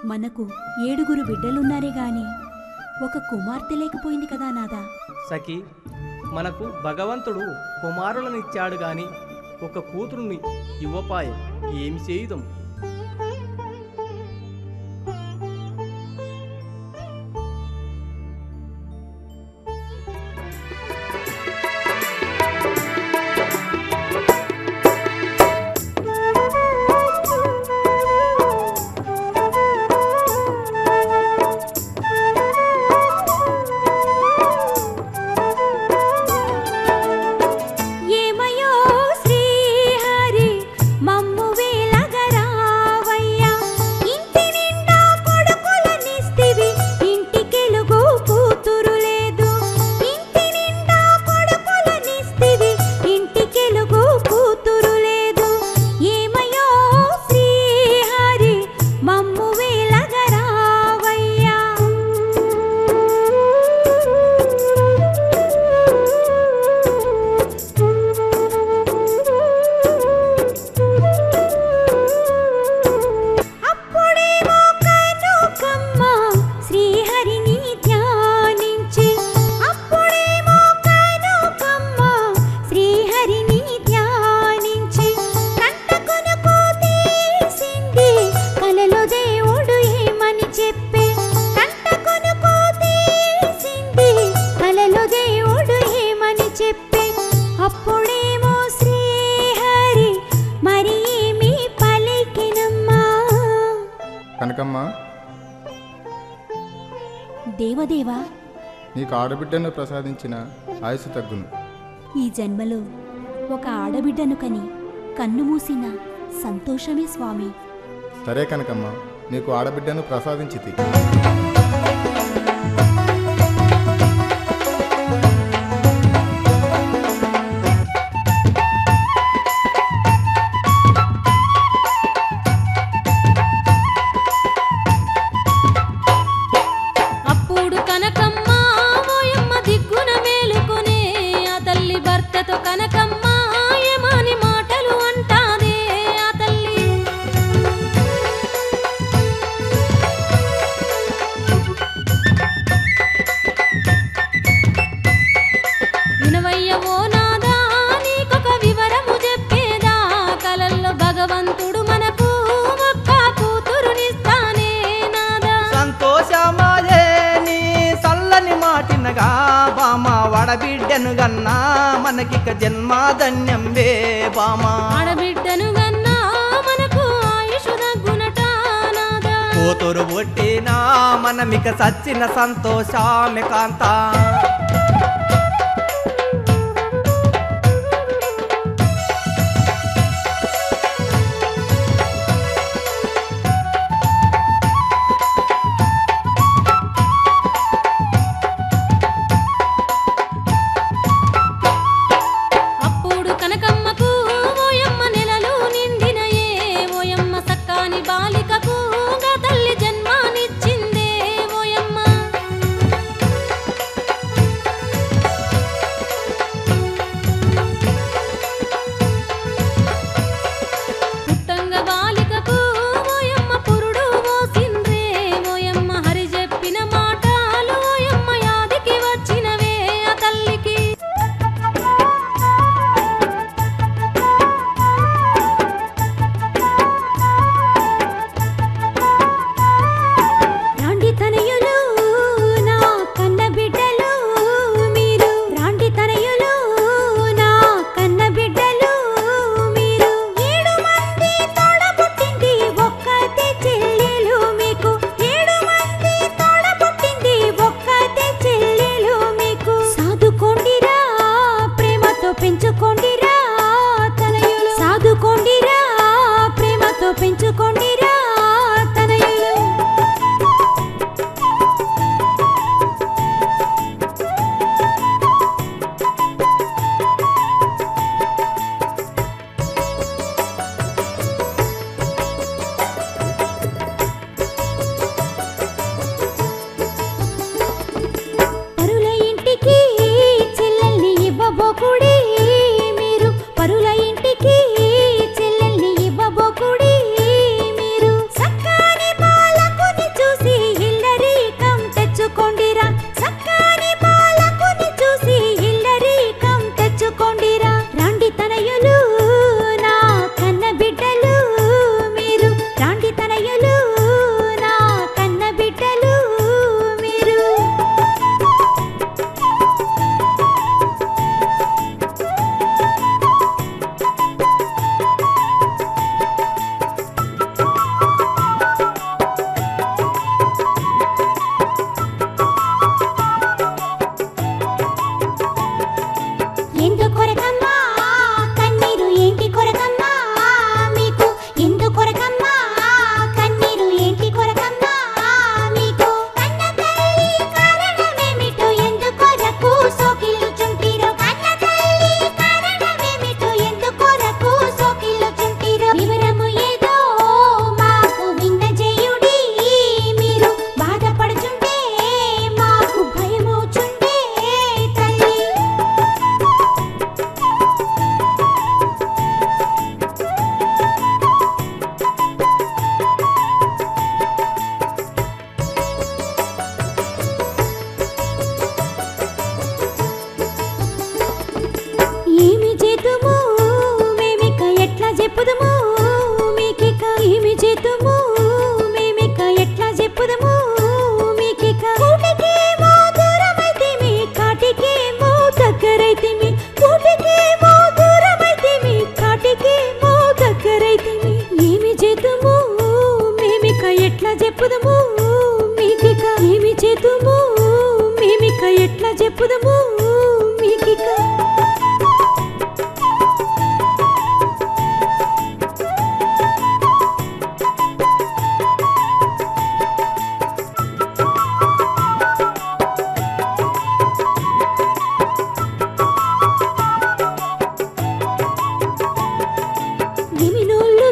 మనకు ఏడుగురు బిడ్డలున్నారే గాని ఒక కుమార్తె లేకపోయింది కదా నాదా సఖి మనకు భగవంతుడు కుమారులనిచ్చాడు గాని ఒక కూతురుని ఇవ్వపాయే ఏమి చేయుదం ఏమయో శ్రీహరి మమ్ము వేలగరావయ్యా ఇంటి నిండా కొడుకులనిస్తివి ఇంటికెలుగు కూతురు లేదు ఇంటి నిండా కొడుకులనిస్తివి ఇంటికెలుగు కూతురు లేదు ఏమయో శ్రీహరి మమ్ము వేలగరావయ్యా అప్పుడేమో కనుకమ్మ శ్రీహరిని ధ్యానించి అప్పుడేమో కనుకమ్మ శ్రీహరిని ధ్యానించి కంట కొనుకు తీసింది కలలో దేవుడు ఏమని చెప్పే కంట కొనుకు తీసింది కలలో దేవుడు ఏమని చెప్పే అప్పుడేమో శ్రీహరి మరి ఏమి పలికినమ్మా కనకమ్మ దేవదేవా నీకు ఆడబిడ్డను ప్రసాదించిన ఆయుసు తగ్గును ఈ జన్మలో ఒక ఆడబిడ్డను కని కన్ను మూసిన సంతోషమే స్వామి సరే కనకమ్మ నీకు ఆడబిడ్డను ప్రసాదించితి అప్పుడు కనకమ్మ ఓయమ్మ దిక్కున మేలుకొనే ఆ తల్లి భర్తతో కనకమ్మ ఏమాని మాటలు అంటాదే ఆ తల్లి వినవయ్య ఓ నాదా నీకొక వివరము చెప్పేదా కలల్లో భగవంతుడు మనకు ఒక్క కూతురునిస్తానే నాదా సంతోషమాయే నీ చల్లని మాటినగా బామ వడబిడ్డను గన్నా మనకిక జన్మాధన్యం వే బామ ఆడబిడ్డను గన్నా మనకు ఆయుషు దగ్గునట నాదా కూతురు పుట్టినా మనమిక సచ్చిన సంతోషామె కాంత అప్పుడు కనకమ్మకు ఓయమ్మ నెలలు నిండినయే ఓయమ్మ సక్కాని బాలికకు గా తల్లి జన్మానిచ్చిందే ఓయమ్మ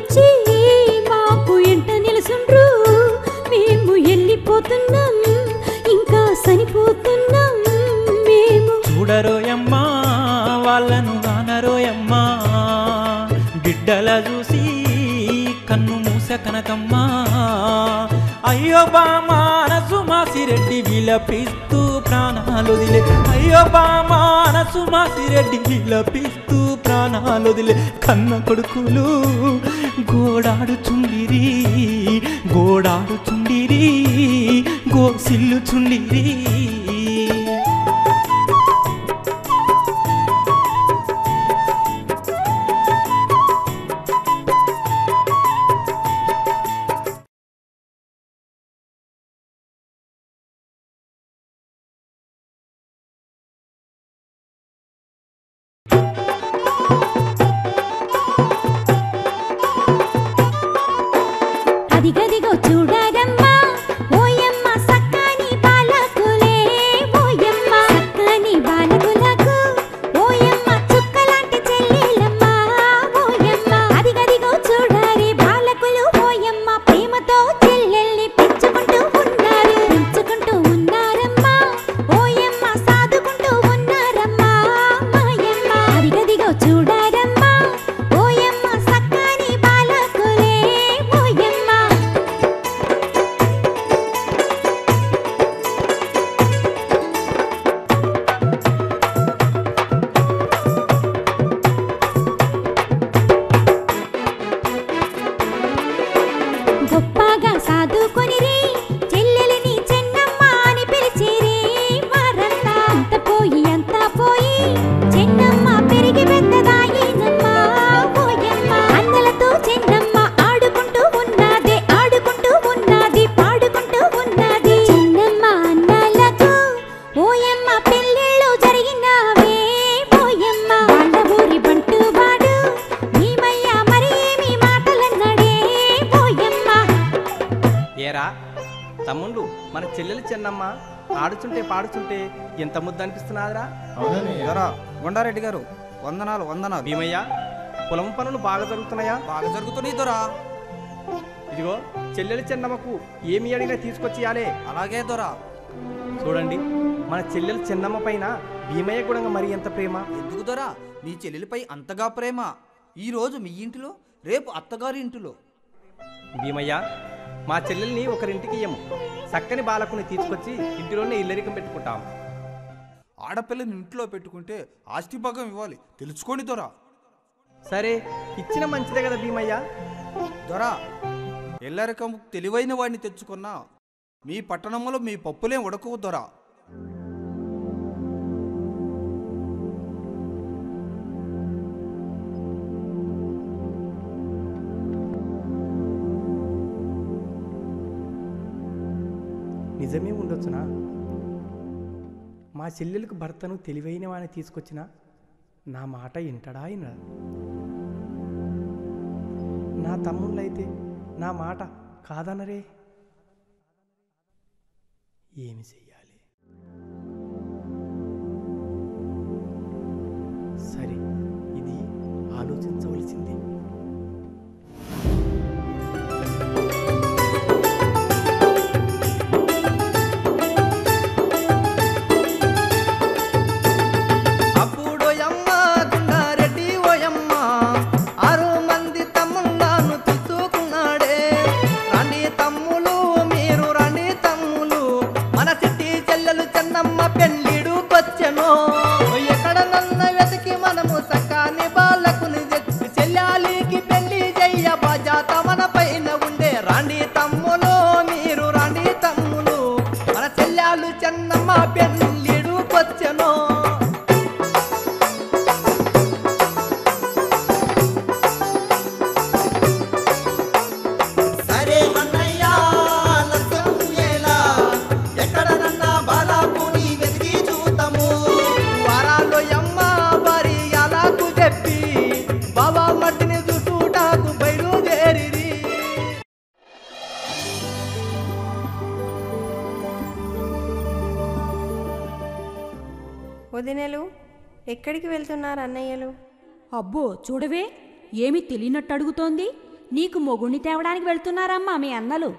వచ్చి మాకు ఎంట నిలుసుండ్రు మేము వెళ్ళిపోతున్నాం ఇంకా చనిపోతున్నాం మేము చూడరోయమ్మా వాళ్ళను గానరోయమ్మా బిడ్డల చూసి కన్ను మూస కనకమ్మా అయ్యో బామానసు మాసిరెడ్డి విలపిస్తూ ప్రాణాలు వదిలే అయ్యో బామానసు మాసిరెడ్డి విలపిస్తూ ప్రాణాలు వదిలే కన్న కొడుకులు గోడాడుచుండిరి గోడాడుచుండిరి గోసిల్లుచుండిరి అదిగదిగో చూడరమ్మా ఓయమ్మ సక్కని బాలకులే ఓయమ్మ సక్కని బాలకులకు ఓయమ్మ చుక్కలాంటి చెల్లెలమ్మ ఓయమ్మ అదిగదిగో చూడరే బాలకులు ఓయమ్మ ప్రేమతో చెల్లెల్ని పెంచుకుంటూ ఉన్నారు పెంచుకుంటూ ఉన్నారమ్మా ఓయమ్మ సాదుకుంటూ ఉన్నారమ్మా మాయమ్మ అదిగదిగో చూడరమ్మా ఓయమ్మ సక్కని బాలకులే ఓయమ్మ గొప్పగా సాదుకొనిరి చెల్లెలిని చెన్నమ్మ అని పిలిచిరి వారంతా అంత పోయి అంత పోయి చెన్నమ్మ పెరిగి పెద్దదాయినమ్మ ఓయమ్మ అన్నలతో చెన్నమ్మ ఆడుకుంటూ ఉన్నది ఆడుకుంటూ ఉన్నది పాడుకుంటూ ఉన్నది చెన్నమ్మ అన్నలకు ఓయమ్మ పెళ్ళిళ్ళు జరిగినావే ఓయమ్మ వాళ్ళ ఊరి బంటు వాడు భీమయ్య మరి ఏమి మాటలన్నాడే ఓయమ్మ ఏరా తమ్ముళ్ళు మన చెల్లెలు చెన్నమ్మ ఆడుచుంటే పాడుచుంటే ఎంత ముద్ద అనిపిస్తున్నాదిరా అవునన్నయ్య దొరా గుండారెడ్డి గారు వందనాలు వందనాలు భీమయ్య పొలం పనులు బాగా జరుగుతున్నాయా బాగా జరుగుతున్నాయి దొరా ఇదిగో చెల్లెలు చెన్నమ్మకు ఏమి అడిగినా తీసుకొచ్చి ఇయ్యాలే అలాగే దొరా చూడండి మన చెల్లెలు చెన్నమ్మ పైన భీమయ్య కూడా మరి ఎంత ప్రేమ ఎందుకు దొరా నీ చెల్లెలిపై అంతగా ప్రేమ ఈ రోజు మీ ఇంటిలో రేపు అత్తగారి ఇంటిలో భీమయ్య మా చెల్లెల్ని ఒకరింటికి ఇయ్యము చక్కని బాలకుని తీసుకొచ్చి ఇంటిలోనే ఇల్లరికం పెట్టుకుంటాం ఆడపిల్లని ఇంట్లో పెట్టుకుంటే ఆస్తి భాగం ఇవ్వాలి తెలుసుకోండి దొరా సరే ఇచ్చిన మంచిదే కదా భీమయ్య దొరా ఎల్లరకం తెలివైన వాడిని తెచ్చుకున్నా మీ పట్టణంలో మీ పప్పులేం ఉడకవు దొరా నిజమే ఉండొచ్చునా మా చెల్లెలకు భర్తను తెలివైన వాడిని తీసుకొచ్చిన నా మాట వింటడా అయినా నా తమ్ముళ్ళైతే నా మాట కాదనరే ఏమి చెయ్యాలి సరే ఇది ఆలోచించవలసిందే అప్పుడు యమ్మ గుండారెడ్డి ఓయమ్మ ఆరు మంది తమ్ముళ్ళను తీసుకున్నాడే రండి తమ్ములు మీరు రండి తమ్ములు మన సిట్టి చెల్లెలు చెన్నమ్మ పెళ్ళిడుకొచ్చెను ఎక్కడ నన్న వెతికి మనము సకాని బాలకుని తెచ్చి చెల్లాలికి పెళ్లి చెయ్య బాజాత మన పైన ఉండే రండి తమ్ములు మీరు రండి తమ్ములు మన చెల్లాలు చెన్నమ్మ పెళ్ళిడుకొచ్చెను సరే అన్నయ్య లస్యం ఎలా ఎక్కడనన్నా బాలాపుని వెతికి చూద్దాము వారాల్లో యమ్మ వారి అలాకు చెప్పి బాబా మట్టిని చూసుటాకు బయలుదేరిరి వదినలు ఎక్కడికి వెళ్తున్నారు అన్నయ్యలు అబ్బో చూడవే ఏమి తెలియనట్టు అడుగుతోంది నీకు మొగుణ్ణి తేవడానికి వెళ్తున్నారమ్మా మీ అన్నలు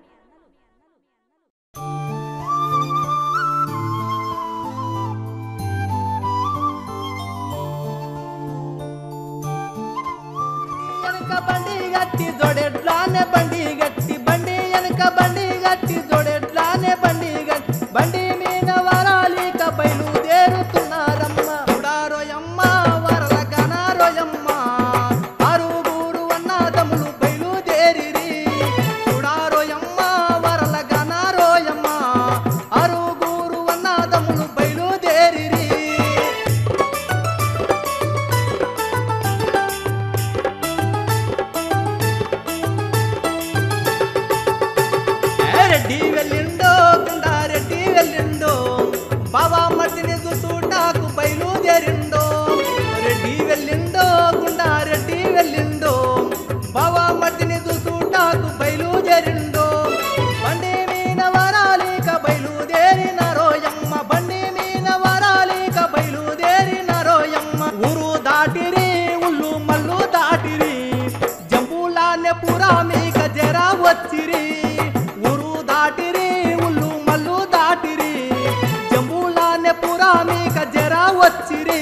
వెనక బండి గట్టి జోడెట్లానే బండి గట్టి బండి వెనక బండి గట్టి జోడెట్లానే బండి గట్టి బండి మీద వరాలిక బయలుదేరుతున్నారమ్మ ఉడారోయమ్మ వరల గనారోయమ్మ అరుగురు అన్నదమ్ములు బయలుదేరిరి ఉడారోయమ్మ వరల గనారోయమ్మ అరుగురు అన్నదమ్ములు బయలుదేరిరి ఏ రెడ్డి వెళ్ళిండో గుండారెడ్డి వెళ్ళిండో బాబా మట్టిని చూసుటాకు బయలుదేరిండో రెడ్డి వెళ్ళిండో గుండారెడ్డి వెళ్ళిండో బాబా మట్టిని చూసుటాకు బయలుదేరిండో బండి మీద వరాలిక బయలుదేరిన రోయమ్మ బండి మీద వరాలిక బయలుదేరిన రోయమ్మ ఊరు దాటిరి ఉల్లు మల్లు దాటిరి జంబులానే పురా మీక జరా వచ్చిరి ఊరు దాటిరి ఉల్లు మల్లు దాటిరి జంబులానే పురా మీక జరా వచ్చిరి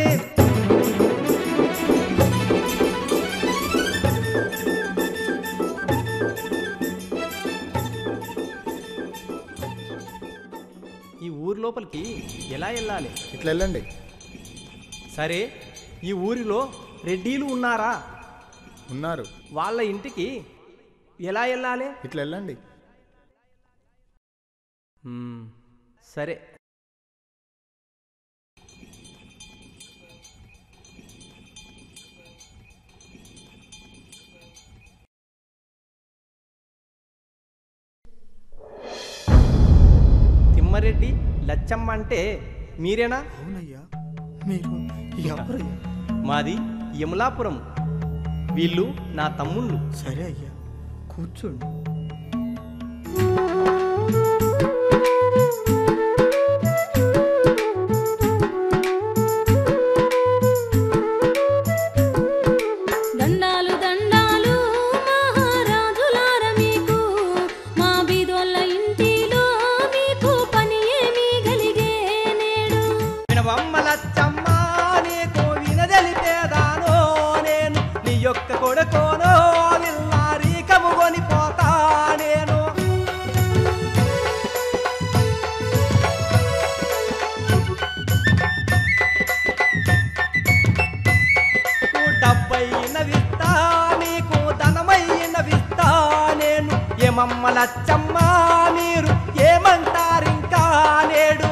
ఈ ఊరి లోపలికి ఎలా వెళ్ళాలి ఇట్లా వెళ్ళండి సరే ఈ ఊరిలో రెడ్డీలు ఉన్నారా ఉన్నారు వాళ్ళ ఇంటికి ఎలా వెళ్ళాలి ఇట్లా వెళ్ళండి మ్మ్, సరే తిమ్మారెడ్డి లచ్చమ్మ అంటే మీరేనా అవునయ్యా మీరు ఎవరయ్యా మాది యములాపురం వీళ్ళు నా తమ్ముళ్ళు సరే అయ్యా కూర్చోండి దండాలు దండాలు మహారాజులార మీకు మా బీదోళ్ళ ఇంటిలో మీకు పని ఏమీ కలిగే నేడు వినవమ్మ లచ్చమ్మ నీకు వినదలిపేదానో నేను నీ యొక్క కొడుకోనో విల్లారీకము కొనిపోతా నేను నీకు డబ్బైన విస్తా నీకు ధనమైన విస్తా నేను ఏమమ్మ లచ్చమ్మ మీరు ఏమంటారింకా నేడు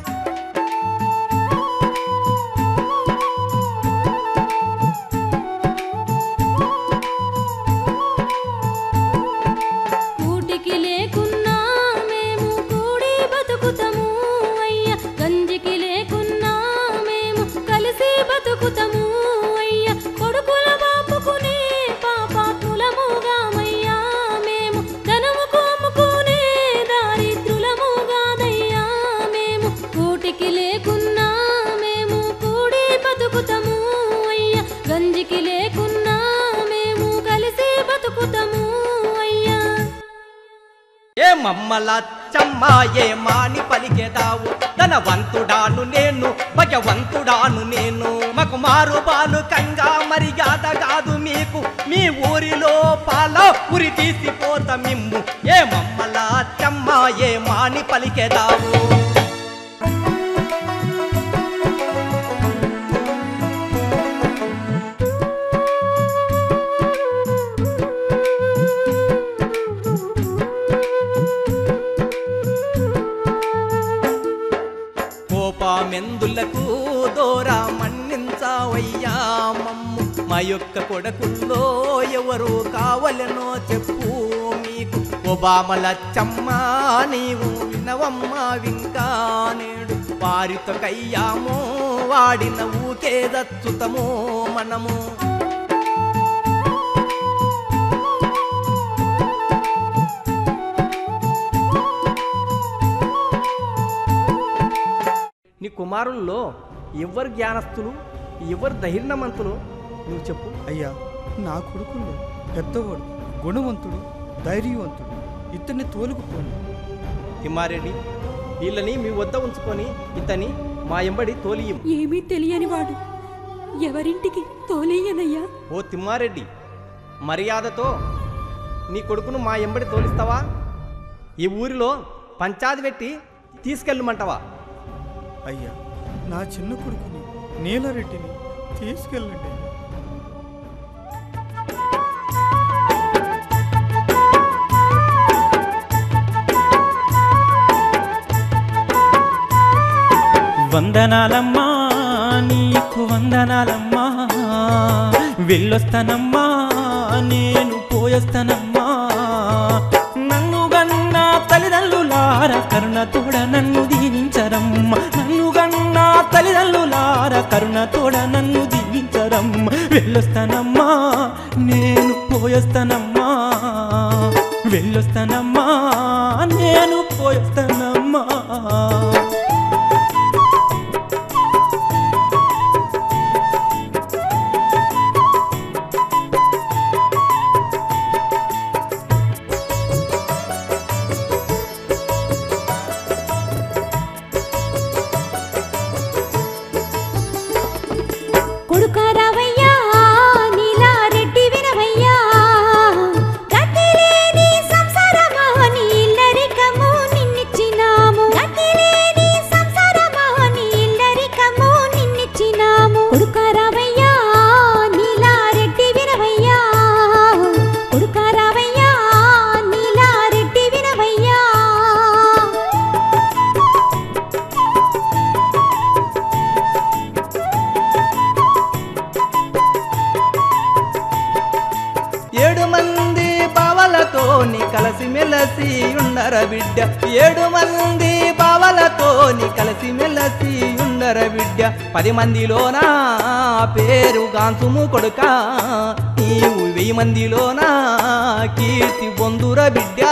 కూటికి లేకున్నా మేము కూడి బతుకుతాము అయ్యా గంజికి లేకున్నా మేము కలిసి బతుకుతాము అయ్యా కొడుకుల బాపుకునే పాపాత్ములముగామయ్యా మేము ధనము కోముకునే దారిద్రులముగాదయ్యా మేము కూటికి లేకున్నా మేము కూడి బతుకుతాము అయ్యా గంజికి లేకున్నా మేము కలిసి బతుకుతాము అయ్యా ఏ మమ్మలచ్చమ్మ ఏ మాని పలికెదావు ధనవంతుడాను నేను భగవంతుడాను నేను మకు మారు బాలు కంగా మర్యాద కాదు మీకు మీ ఊరిలో పాల ఉరి తీసిపోత మిమ్ము ఏ మమ్మలచ్చమ్మ ఏ మాని పలికెదావు కోపామెందులకు దోరా మన్నించావయ్యా మమ్ము మా యొక్క కొడకుల్లో ఎవరు కావలనో చెప్పు మీకు ఒబామలచ్చమ్మ నీవు వినవమ్మా వింకా నేడు వారితో కయ్యామో వాడిన ఊకే దచ్చుతమో మనము నీ కుమారుల్లో ఎవరు జ్ఞానస్తులు ఎవరు ధైర్యమంతులు నువ్వు చెప్పు అయ్యా నా కొడుకుల్లో పెద్దవాడు గుణవంతుడు ధైర్యవంతుడు ఇతన్ని తోలుకుపోండి తిమ్మారెడ్డి వీళ్ళని మీ వద్ద ఉంచుకొని ఇతని మా ఎంబడి తోలియం ఏమీ తెలియనివాడు ఎవరింటికి తోలేయనయ్యా ఓ తిమ్మారెడ్డి మర్యాదతో నీ కొడుకును మా ఎంబడి తోలిస్తావా ఈ ఊరిలో పంచాది పెట్టి తీసుకెళ్ళమంటావా అయ్యా నా చిన్న కొడుకుని నీలరెడ్డిని తీసుకెళ్ళండి వందనాలమ్మా నీకు వందనాలమ్మా వెళ్ళొస్తానమ్మా నేను పోయొస్తానమ్మా నన్ను గన్న తల్లిదండ్రులార కరుణతోడ నన్ను దీవించరమ్మ నన్ను గన్న తల్లిదండ్రులార కరుణతోడ నన్ను దీవించరమ్మ వెళ్ళొస్తానమ్మా నేను పోయొస్తానమ్మా వెళ్ళొస్తానమ్మా నేను పోయొస్తానమ్మా కొడుకా రావయ్యా నీలా రెడ్డి వినవయ్యా గతిలేని సంసారమా నీ ఇల్లరికము నిన్నిచ్చినాము గతిలేని సంసారమా నీ ఇల్లరికము నిన్నిచ్చినాము కొడుకా రావయ్యా నీలా రెడ్డి వినవయ్యా కొడుకా రావయ్యా నీలా రెడ్డి వినవయ్యా ఏడు మంది బావలతోని కలిసి మెలసి ఉండర బిడ్డ ఏడు మంది బావలతోని కలిసి మెలసి ఉండర బిడ్డ పది మందిలోనా పేరు గాంసుము కొడుక నీవు వెయ్యి మందిలోనా కీర్తి పొందుర బిడ్డ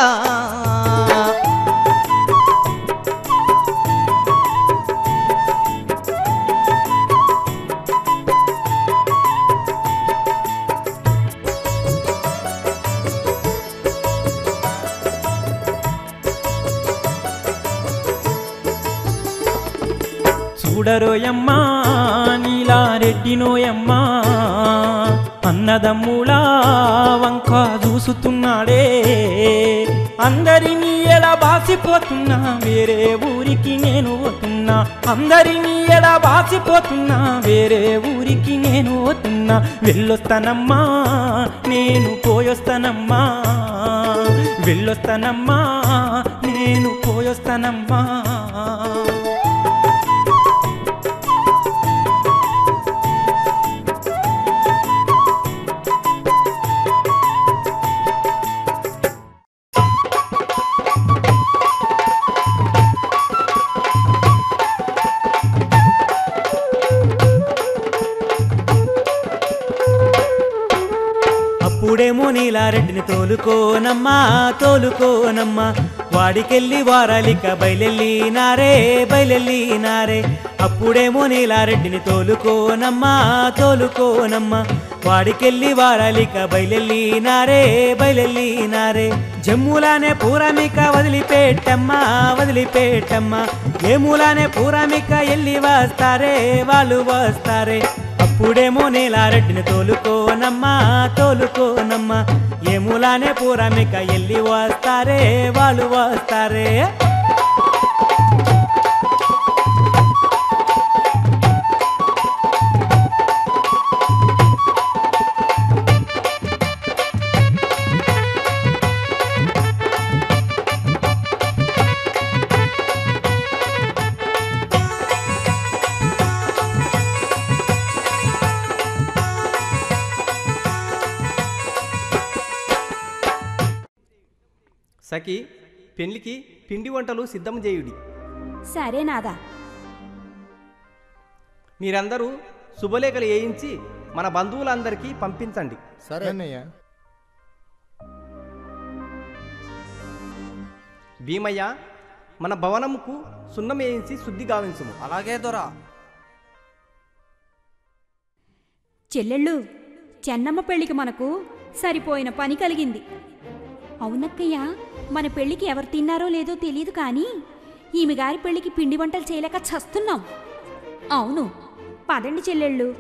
చూడరోయమ్మా నీలా రెడ్డినోయమ్మా అన్నదమ్ములా వంక చూసుతున్నాడే అందరినీ ఎలా బాసిపోతున్నా వేరే ఊరికి నేను పోతున్నా అందరినీ ఎలా బాసిపోతున్నా వేరే ఊరికి నేను పోతున్నా వెళ్ళొస్తానమ్మా నేను పోయొస్తానమ్మా వెళ్ళొస్తానమ్మా నేను పోయొస్తానమ్మా అప్పుడేమో నీలారెడ్డిని తోలుకోనమ్మా తోలుకోనమ్మా వాడికెళ్ళి వారాలిక బయలెళ్ళినారే బయలెళ్ళినారే అప్పుడేమో నీలారెడ్డిని తోలుకోనమ్మా తోలుకోనమ్మా వాడికెళ్ళి వారాలిక బయలెళ్ళినారే బయలెళ్ళినారే జమ్ములానే పూరమిక వదిలిపెట్టమ్మా వదిలిపెట్టమ్మా ఏములానే పూరమిక ఎల్లి వస్తారే వాళ్ళు వస్తారే అప్పుడేమో నీలారెడ్డిని తోలుకోనమ్మా తోలుకోనమ్మా ఏములానే పూరమిక ఎల్లి వస్తారే వాళ్ళు వస్తారే సఖి పెళ్లికి పిండి వంటలు సిద్ధం చేయుడి సరే నాదా మీరందరూ శుభలేఖలు వేయించి మన బంధువులందరికీ పంపించండి సరే అన్నయ్య భీమయ్య మన భవనముకు సున్నం వేయించి శుద్ధి గావించుము అలాగే దొరా చెల్లెళ్ళు చెన్నమ్మ పెళ్లికి మనకు సరిపోయిన పని కలిగింది అవునక్కయ్య మన పెళ్లికి ఎవరు తిన్నారో లేదో తెలియదు కానీ ఈమె గారి పెళ్లికి పిండి వంటలు చేయలేక చస్తున్నాం అవును పదండి చెల్లెళ్ళు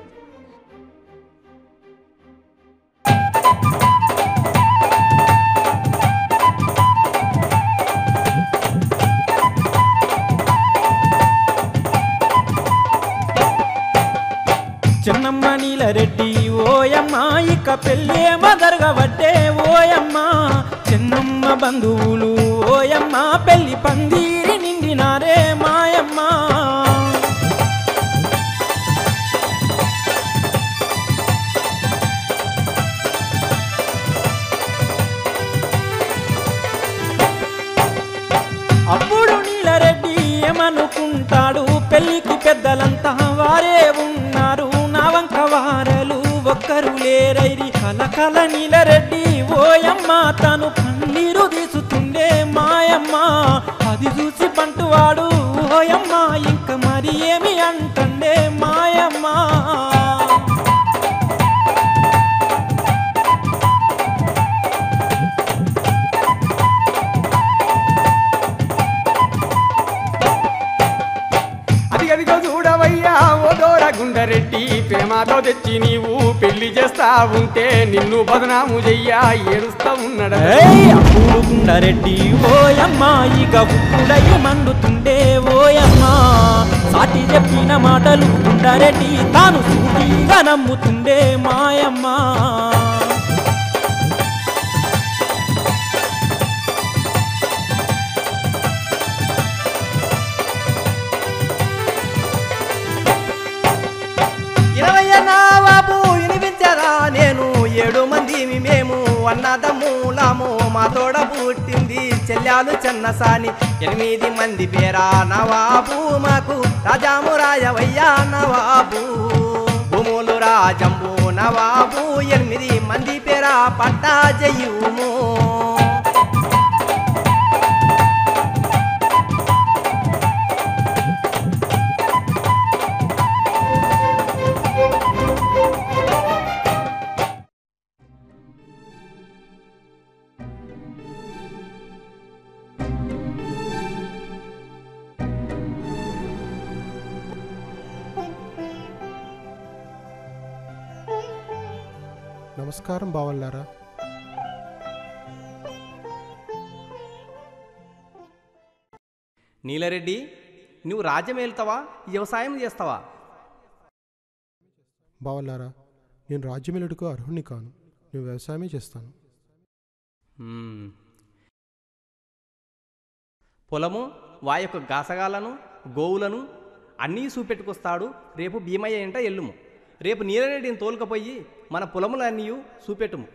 చిన్నమ్మ నీలరెడ్డి ఓయమ్మ ఇక పెళ్ళేమ జరగబట్టే ఓయమ్మ చిన్నమ్మ బంధువులు ఓయమ్మ పెళ్లి పందిరి నిండినారే మాయమ్మ అప్పుడు నీలరెడ్డి ఏమనుకుంటాడు పెళ్లికి పెద్దలంతా వారే ఉన్నారు నా వంక వారలు ఒక్కరు లేరైరి కలకల నీలరెడ్డి ఓయమ్మ తను కన్నీరు తీసుతుండే మాయమ్మ అది చూసి పంటువాడు ఓయమ్మ ఇంక మరి ఏమి అంటుండే మాయమ్మ అదిగదిగో చూడవయ్యా ఓ దోర గుండరెడ్డి ప్రేమతో తెచ్చి నీవు పెళ్లి చేస్తా ఉంటే నిన్ను బదనాము చెయ్యా ఏడుస్తా ఉన్నాడు ఏయ్ అప్పుడు గుండరెడ్డి ఓయమ్మ ఇక ఉప్పుడై మండుతుండే ఓయమ్మ సాటి చెప్పిన మాటలు గుండరెడ్డి తాను సూటిగా నమ్ముతుండే మాయమ్మ ఇరవై బాబు వినిపించరా నేను ఏడు మంది మేము అన్నదమ్ములాము మా తోడ పుట్టింది చెల్లాలు చెన్నసాని ఎనిమిది మంది పేరా నవాబు మాకు రాజాము రాజవయ్యా నవాబు భూములు రాజంబు నవాబు ఎనిమిది మంది పేరా పట్టా జయ్యుము నమస్కారం బావల్లారా నీలరెడ్డి నువ్వు రాజ్యం వెళ్తావా వ్యవసాయం చేస్తావా బావల్లారా నేను రాజ్యమేలుడుకు అర్హుణ్ణి కాను నేను వ్యవసాయమే చేస్తాను మ్మ్. పొలము వా యొక్క గాసగాలను గోవులను అన్నీ చూపెట్టుకొస్తాడు రేపు భీమయ్య ఎంట ఎల్లుము రేపు నీలరెడ్డిని తోలుకపోయి మన పొలములన్నీ చూపెట్టుము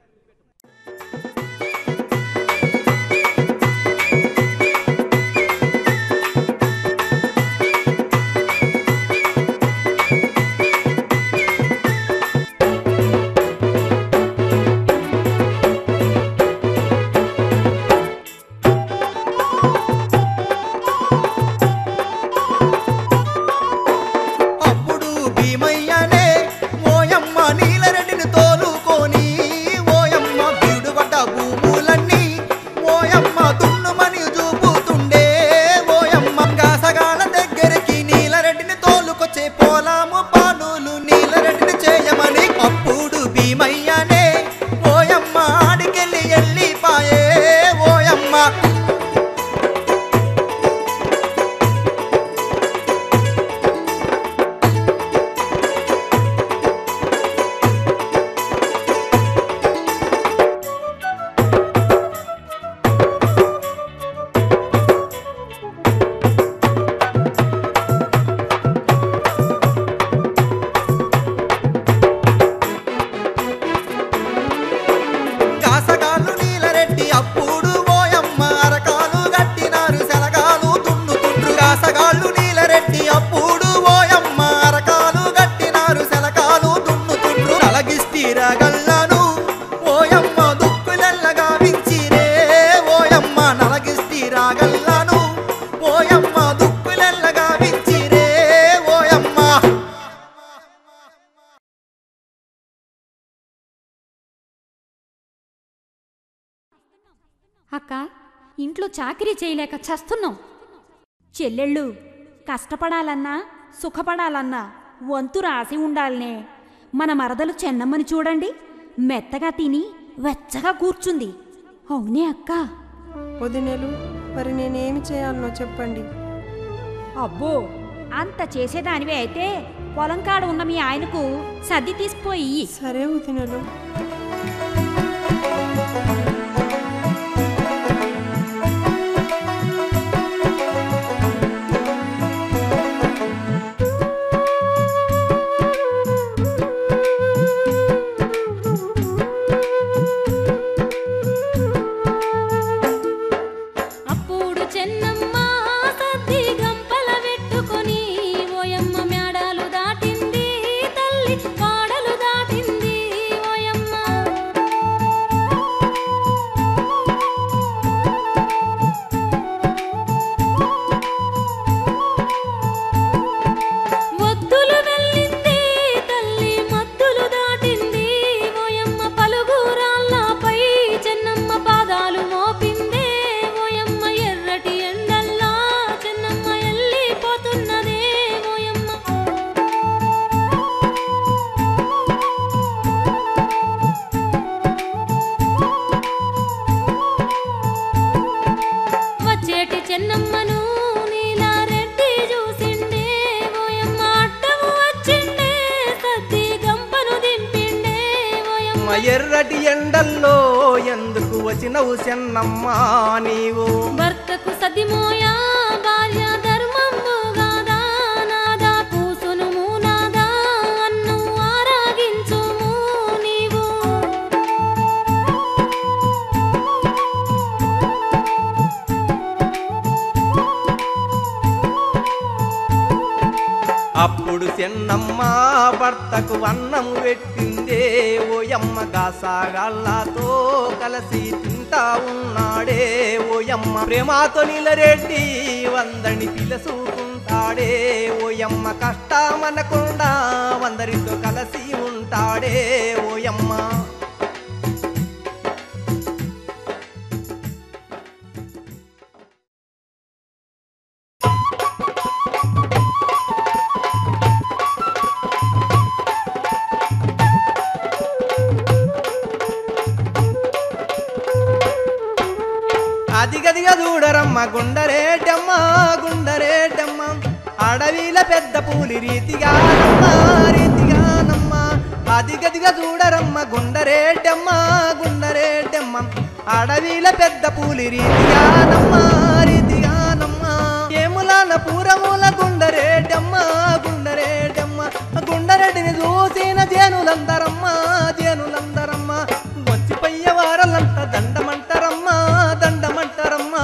అప్పుడు భీమయ్యనే ఓయమ్మ నీలరెడ్డిని తోలుకొని ఓయమ్మ బీడుబడ్డ భూములన్నీ ఓయమ్మ దున్నుమని చూపుతుండే ఓయమ్మ కాసగాల దగ్గరికి నీలరెడ్డిని తోలుకొచ్చే పోలాము పానులు నీలరెడ్డిని చేయమని అప్పుడు భీమయ్యనే ఓయమ్మ ఆడికెళ్ళి వెళ్ళిపాయే ఓయమ్మ కాసగాళ్ళు నీలరెడ్డి అప్పుడు ఓయమ్మ అరకాలు గట్టినారు శనగాలు దున్నుతుండ్రు కాసగాళ్ళు నీలరెడ్డి అప్పుడు ఓయమ్మ అరకాలు గట్టినారు శనగాలు దున్నుతుండ్రు నలగిస్తీరగల్లను ఓయమ్మ దుక్కులెల్లగా వించిరే ఓయమ్మ నలగిస్తీరగల్లను ఓయమ్మ దుక్కులెల్లగా వించిరే ఓయమ్మ అక్క ఇంట్లో చాకరీ చేయలేక చస్తున్నాం చెల్లెళ్ళు కష్టపడాలన్నా సుఖపడాలన్నా వంతు రాసి ఉండాలనే మన మరదలు చెన్నమ్మని చూడండి మెత్తగా తిని వెచ్చగా కూర్చుంది అవునే అక్క వదినేలు మరి నేనేమి చేయాలనో చెప్పండి అబ్బో అంత చేసేదానివే అయితే పొలం కాడ ఉన్న మీ ఆయనకు సర్ది తీసిపోయి సరే వదినేలు అప్పుడు చెన్నమ్మ సద్ది గంపల పెట్టుకొని ఓయమ్మ మేడాలు దాటింది తల్లి వాడలు దాటింది ఓయమ్మ వద్దులు వెళ్ళింది తల్లి మద్దులు దాటింది ఓయమ్మ పలుగురాళ్ళపై చెన్నమ్మ పాదాలు మోపిందే ఓయమ్మ ఎర్రటి ఎండల్లా చెన్నమ్మ వెళ్ళిపోతున్నదే ఓయమ్మ వచ్చేటి చెన్నమ్మను నీలారెడ్డి చూసిండే ఓయమ్మ అడ్డము వచ్చిండే సద్ది గంపను దింపిండే ఓయమ్మ మా ఎర్రటి ఎండల్లో ఎందుకు వచ్చినవు చెన్నమ్మ నీవు భర్తకు సదిమోయా భార్య ధర్మంబు గాదా నాదా కూసును నాదా అన్ను ఆరాగించుము నీవు అప్పుడు చెన్నమ్మ భర్తకు అన్నము పెట్టిందే ఓయమ్మ గాసాగాళ్ళతో కలిసి తింటా ఉన్నాడే ఓయమ్మ ప్రేమాతో నిలరెడ్డి వందని పిలసుకుంటాడే ఓయమ్మ కష్టమనకుండా వందరితో కలిసి ఉంటాడే ఓయమ్మ అదిగదిగ చూడరమ్మ గుండరేటమ్మ గుండరేటమ్మ అడవిల పెద్ద పూలి రీతిగా నమ్మ రీతిగానమ్మ అదిగదిగ చూడరమ్మ గుండరేటమ్మ గుండరేటమ్మ అడవిల పెద్ద పూలి రీతిగానమ్మ రీతిగానమ్మ ఏములాన పూరముల గుండరేటమ్మ గుండరేటమ్మ గుండరెడ్డిని చూసిన జేనులందరమ్మ జేనులందరమ్మ వచ్చి పయ్యవారలంతా దండమంటారమ్మా దండమంటారమ్మా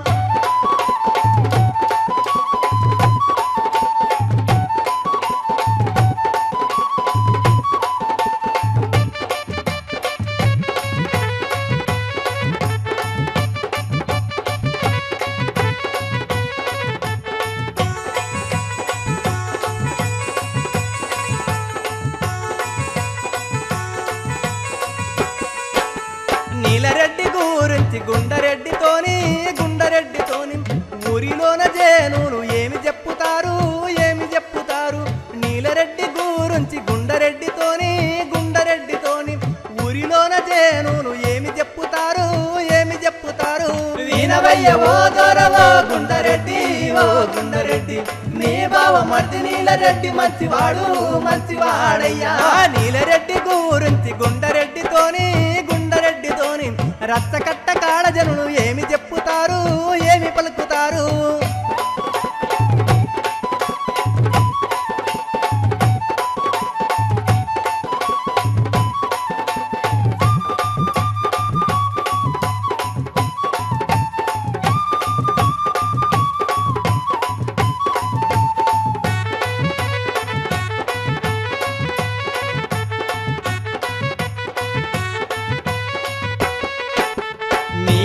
నీలరెడ్డి గురించి గుండరెడ్డితోని గుండరెడ్డితోని ఊరిలోన జేనులు ఏమి చెప్పుతారు ఏమి చెప్పుతారు నీలరెడ్డి గురించి గుండరెడ్డితోని గుండరెడ్డితోని ఊరిలోన జేనులు ఏమి చెప్పుతారు ఏమి చెప్పుతారు వీణవయ్య ఓ దొరవో గుండరెడ్డి ఓ గుండరెడ్డి నీ బావ మర్ది నీలరెడ్డి మంచివాడు మంచివాడయ్యా నీలరెడ్డి గురించి గుండరెడ్డితోని గుండరెడ్డితోని రచ్చకట్ట కాడ జనులు ఏమి చెప్పుతారు ఏమి పలుకుతారు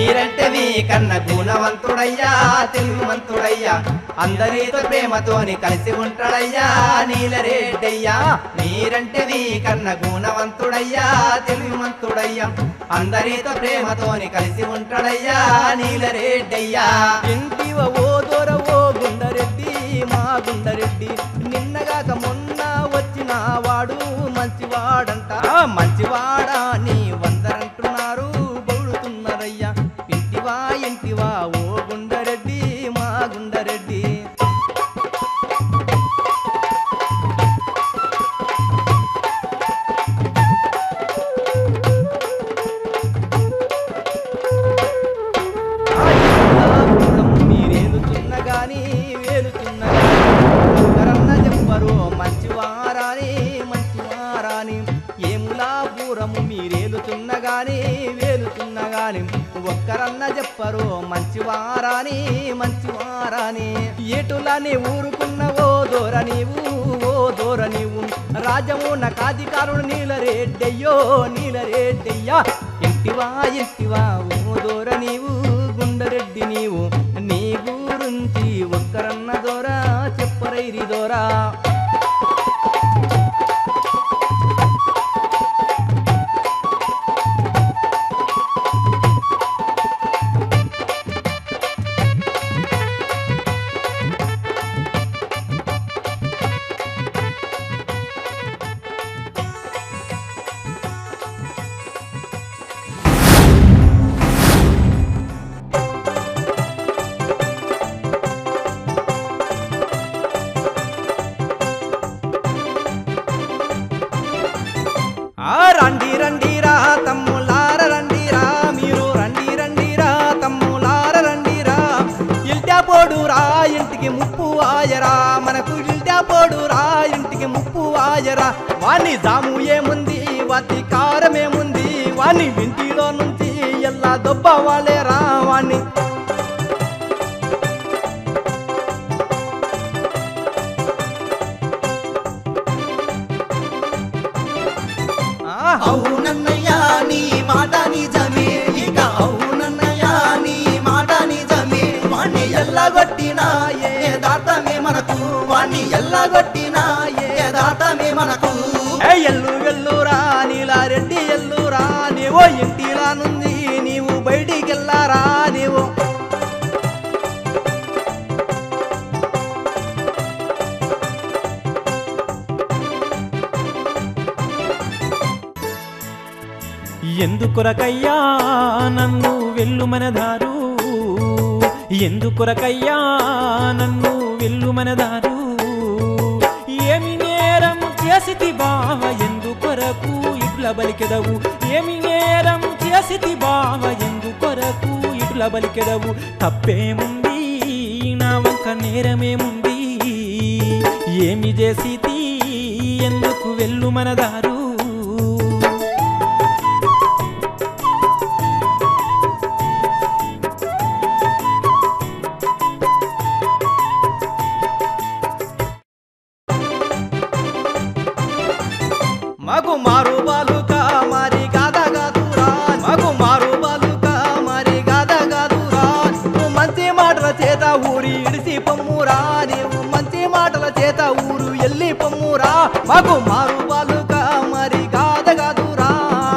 మీరంటే మీ కన్న గుణవంతుడయ్యా తెలుగుమంతుడయ్యా అందరితో ప్రేమతోని కలిసి ఉంటాడయ్యా నీలరెడ్డయ్యా మీరంటే మీ కన్న గుణవంతుడయ్యా తెలుగుమంతుడయ్యా అందరితో ప్రేమతోని కలిసి ఉంటాడయ్యా నీలరెడ్డయ్యా ఇంటివ ఓ దొర ఓ గుండరెడ్డి మా గుండరెడ్డి నిన్నగాక మొన్న వచ్చిన వాడు మంచివాడంట ఆ మంచివాడా నీ వందరంటున్నారు బౌడుతున్నారయ్యా ఇంటివా ఇంటివా ఓ గుండరెడ్డి మా గుండరెడ్డి మీరేలుతున్న గాని వేలుతున్న ఒక్కరన్న చెప్పరు మంచివారాని మంచివారాని ఏములా పూరము మీరేలుతున్న గాని వేలుతున్న గాని ఒక్కరన్న చెప్పరు మంచివారాని మంచివారాని ఏటులాని ఊరుకున్న ఓ దూర నీవు ఓ దూర నీవు రాజము నకాధికారుడు నీలరెడ్డయ్యో నీలరెడ్డయ్యా ఇంటివా ఇంటివా ఓ దూర నీవు గుండరెడ్డి నీవు నీ గురించి ఒక్కరన్న దోరా చెప్పరైరి దోరా ఆ రండి రండిరా తమ్ములార రండిరా మీరు రండి రండిరా తమ్ములార రండిరా ఇల్టా పోడురా ఇంటికి ముప్పు ఆయరా మనకు ఇల్టా పోడురా ఇంటికి ముప్పు ఆయరా వాణ్ణి జాము ఏముంది వాటి కారమేముంది వాణ్ణి ఇంటిలో నుంచి ఎల్లా దొబ్బ వాళ్ళేరా వాణ్ణి అవునన్నయ్యా నీ మాట నిజమే ఇక అవునన్నయ్యా నీ మాట నిజమే వాణ్ణి ఎల్లగొట్టినా ఏ దాటమే మనకు వాణ్ణి ఎల్లగొట్టినా ఏ దాటమే మనకు ఏ ఎల్లు వెల్లురా నీలారెడ్డి ఎల్లురా నీవో ఇంటిలా నుండి నీవు బయటికెళ్ళారా నీవు ఎందుకొరకయ్యా నన్ను వెల్లుమనదారు ఎందుకొరకయ్యా నన్ను వెల్లుమనదారు ఏమి నేరం చేసితి బావ ఎందుకొరకు ఇట్ల బలికెదవు ఏమి నేరం చేసితి బావ ఎందుకొరకు ఇట్ల బలికెదవు తప్పేముంది నా వంక నేరమేముంది ఏమి చేసితి ఎందుకు వెల్లుమనదారు మగు మారు బాలుక మరి గాద గాదురా మగు మారు బాలుక మరి గాద గాదురా నువ్వు మంచి మాటల చేత ఊరి ఇడిసి పొమ్మురా నీవు మంచి మాటల చేత ఊరు ఎల్లి పొమ్మురా మగు మారు బాలుక మరి గాద గాదురా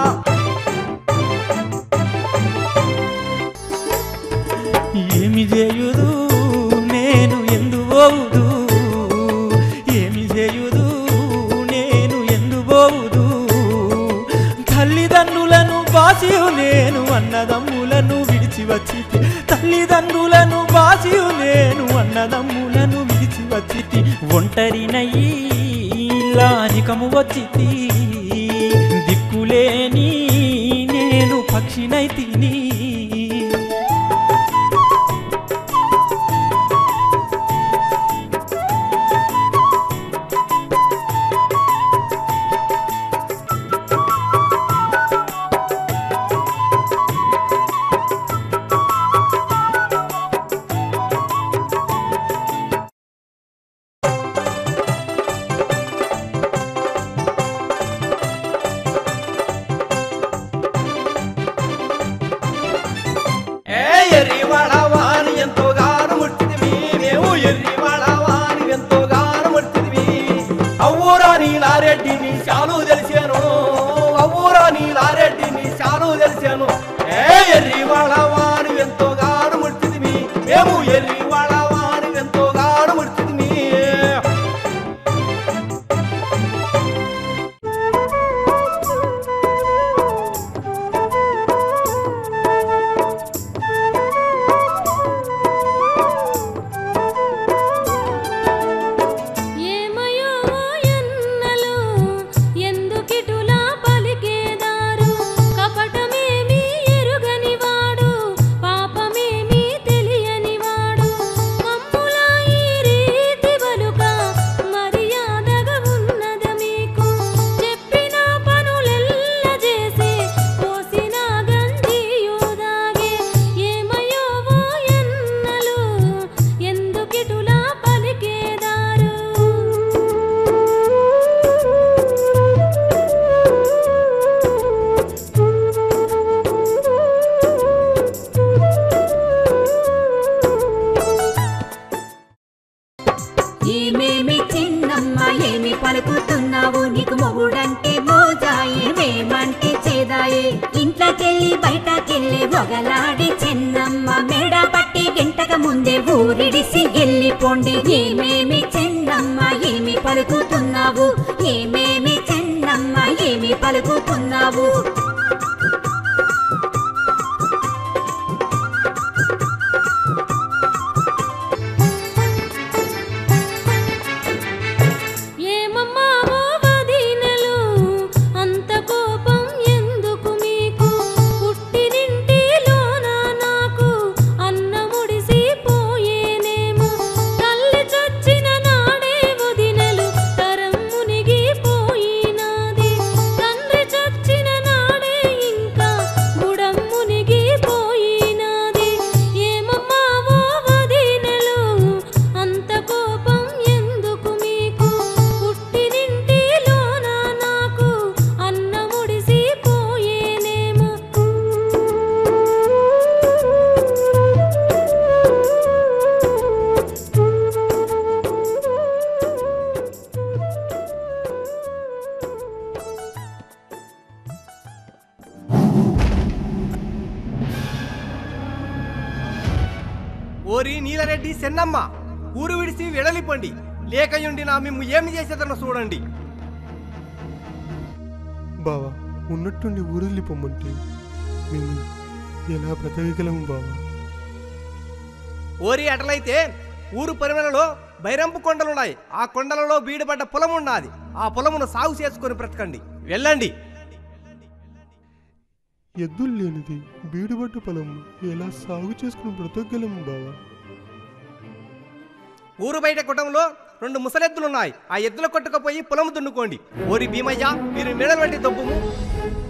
ఏమి చేయుదు నేను ఎందు పోవుదు ఏమి చేయుదు నేను ఎందు పోవుదు తల్లిదండ్రులను బాసియు నేను అన్నదమ్ములను విడిచి వచ్చి తల్లిదండ్రులను బాసియు నేను అన్నదమ్ములను విడిచి వచ్చి ఒంటరినయ్యి లానికము వచ్చి దిక్కులేని నేను పక్షినై తిని సొగలాడి చెన్నమ్మ మేడ పట్టి గంటక ముందే ఊరిడిసి వెళ్ళిపోండి ఏమేమి చెన్నమ్మ ఏమి పలుకుతున్నావు ఏమేమి చెన్నమ్మ ఏమి పలుకుతున్నావు ఏమమ్మా ఓ వదినలు అంత కోపం ఎందుకు మీకు పుట్టినింటిలోన నాకు అన్నముడిసి పోయేనేమో తల్లి చచ్చిన నాడే వదినలు తరం మునిగిపోయినాది తండ్రి చచ్చిన నాడే ఇంకా గుడం మునిగిపోయినాది ఏమమ్మా ఓ వదినలు అంత కోపం ఎందుకు మీకు పుట్టినింటిలోన నాకు అన్నముడిసి పోయేనేమో ఓరి నీలరెడ్డి సెన్నమ్మ ఊరు విడిసి వెడలిపోండి లేకయుండి నా మేము ఏమి చేసేదన్న చూడండి బావా ఉన్నట్టుండి ఊరెళ్ళిపోమ్మంటే మేము ఎలా బ్రతకగలము బావా ఓరి అటలైతే ఊరు పరిమళలో బైరంపు కొండలున్నాయి ఆ కొండలలో బీడుపడ్డ పొలం ఉన్నది ఆ పొలమును సాగు చేసుకొని బ్రతకండి వెళ్ళండి ఎద్దులు లేనిది బీడుబడ్డ పొలం ఎలా సాగు చేసుకుని బ్రతకగలము బావా ఊరు బయట కుటంలో రెండు ముసలెద్దులున్నాయి ఆ ఎద్దుల కొట్టుకుపోయి పొలం దున్నుకోండి ఓరి భీమయ్య మీరు మెడలు పట్టి దొబ్బుము